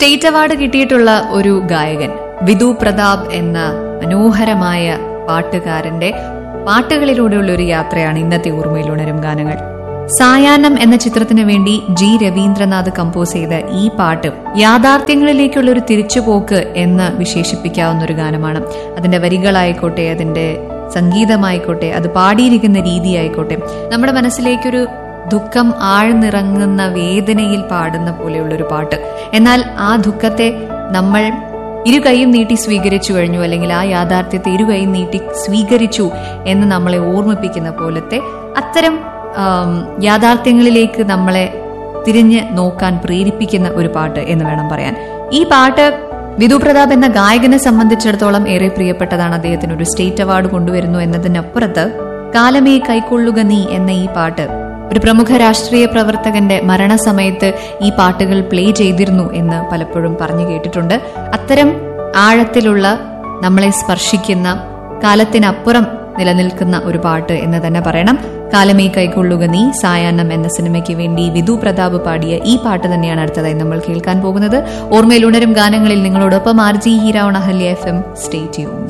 state award കിട്ടിയിട്ടുള്ള ഒരു ഗായകൻ വിധു പ്രതാപ് എന്ന മനോഹരമായ പാട്ടുകാരന്റെ പാട്ടുകളിലൂടെയുള്ള ഒരു യാത്രയാണ് ഇന്നത്തെ ഓർമ്മയിൽ ഉണരും ഗാനങ്ങൾ സായാഹ്നം എന്ന ചിത്രത്തിന് വേണ്ടി ജി രവീന്ദ്രനാഥ് കമ്പോസ് ചെയ്ത ഈ പാട്ട് യാഥാർത്ഥ്യങ്ങളിലേക്കുള്ള ഒരു തിരിച്ചുപോക്ക് എന്ന് വിശേഷിപ്പിക്കാവുന്ന ഒരു ഗാനമാണ് അതിന്റെ വരികളായിക്കോട്ടെ അതിന്റെ സംഗീതമായിക്കോട്ടെ അത് പാടിയിരിക്കുന്ന രീതിയായിക്കോട്ടെ നമ്മുടെ മനസ്സിലേക്കൊരു ദുഃഖം ആഴ്ന്നിറങ്ങുന്ന വേദനയിൽ പാടുന്ന പോലെയുള്ള ഒരു പാട്ട് എന്നാൽ ആ ദുഃഖത്തെ നമ്മൾ ഇരു കൈയും നീട്ടി സ്വീകരിച്ചു കഴിഞ്ഞു അല്ലെങ്കിൽ ആ യാഥാർത്ഥ്യത്തെ ഇരു കൈയും നീട്ടി സ്വീകരിച്ചു എന്ന് നമ്മളെ ഓർമ്മിപ്പിക്കുന്ന പോലത്തെ അത്തരം ആം, യാഥാർത്ഥ്യങ്ങളിലേക്ക് നമ്മളെ തിരിഞ്ഞ് നോക്കാൻ പ്രേരിപ്പിക്കുന്ന ഒരു പാട്ട് എന്ന് വേണം പറയാൻ ഈ പാട്ട് വിധു പ്രതാപ് എന്ന ഗായകനെ സംബന്ധിച്ചിടത്തോളം ഏറെ പ്രിയപ്പെട്ടതാണ് അദ്ദേഹത്തിന് ഒരു സ്റ്റേറ്റ് അവാർഡ് കൊണ്ടുവരുന്നു എന്നതിനപ്പുറത്ത് കാലമേ കൈക്കൊള്ളുക നീ എന്ന ഈ പാട്ട് ഒരു പ്രമുഖ രാഷ്ട്രീയ പ്രവർത്തകന്റെ മരണസമയത്ത് ഈ പാട്ടുകൾ പ്ലേ ചെയ്തിരുന്നു എന്ന് പലപ്പോഴും പറഞ്ഞു കേട്ടിട്ടുണ്ട് അത്തരം ആഴത്തിലുള്ള നമ്മളെ സ്പർശിക്കുന്ന കാലത്തിനപ്പുറം നിലനിൽക്കുന്ന ഒരു പാട്ട് എന്ന് തന്നെ പറയണം കാലമേ കൈക്കൊള്ളുക നീ സായാഹ്നം എന്ന സിനിമയ്ക്ക് വേണ്ടി വിധു പ്രതാപ് പാടിയ ഈ പാട്ട് തന്നെയാണ് അടുത്തതായി നമ്മൾ കേൾക്കാൻ പോകുന്നത് ഓർമ്മയിൽ ഉണരും ഗാനങ്ങളിൽ നിങ്ങളോടൊപ്പം ആർ ജി ഹീരാവണ ഹല്യ എഫ് എം സ്റ്റേ ട്യൂൺഡ്